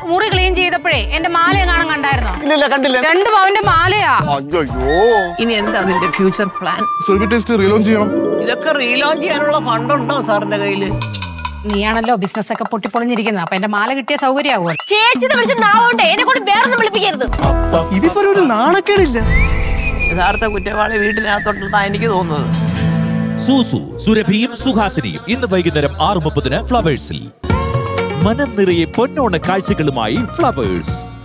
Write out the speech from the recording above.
മുറി ക്ലീൻ ചെയ്തപ്പോഴേ എന്റെ മാല എങ്ങാനും കണ്ടായിരുന്നോ ഇല്ലില്ല കണ്ടില്ല രണ്ട് പവന്റെ മാലയാ അയ്യോ ഇനി എന്താ നിന്റെ ഫ്യൂച്ചർ പ്ലാൻ സോബി ടേസ്റ്റ് റീലോഞ്ച് ചെയ്യണം ഇതൊക്കെ റീലോഞ്ച് ചെയ്യാനുള്ള ഫണ്ടുണ്ടോ സാറിന്റെ കയ്യില് നീയാണല്ലോ ബിസിനസ് ഒക്കെ പൊട്ടിപ്പൊളിഞ്ഞിരിക്കുന്നത് അപ്പൊ എന്റെ മാല കിട്ടിയ സൗകര്യമാവോ ചേച്ചിന്ന് വിളിച്ച് നാവുണ്ട് എന്നെ കൊണ്ട് വേറൊന്നും വിളിപ്പിക്കരുത് ഇതിപ്പോ ഒരു നാണക്കേടില്ല യഥാർത്ഥ കുറ്റവാളി വീട്ടിനകത്തോട്ടാ എനിക്ക് തോന്നുന്നത് സൂസു സുരഭിയും സുഹാസിനിയും ഇന്ന് വൈകുന്നേരം ആറ് മുപ്പതിന് ഫ്ലവേഴ്സിൽ മനം നിറയെ പൊന്നോണ കാഴ്ചകളുമായി ഫ്ലവേഴ്സ്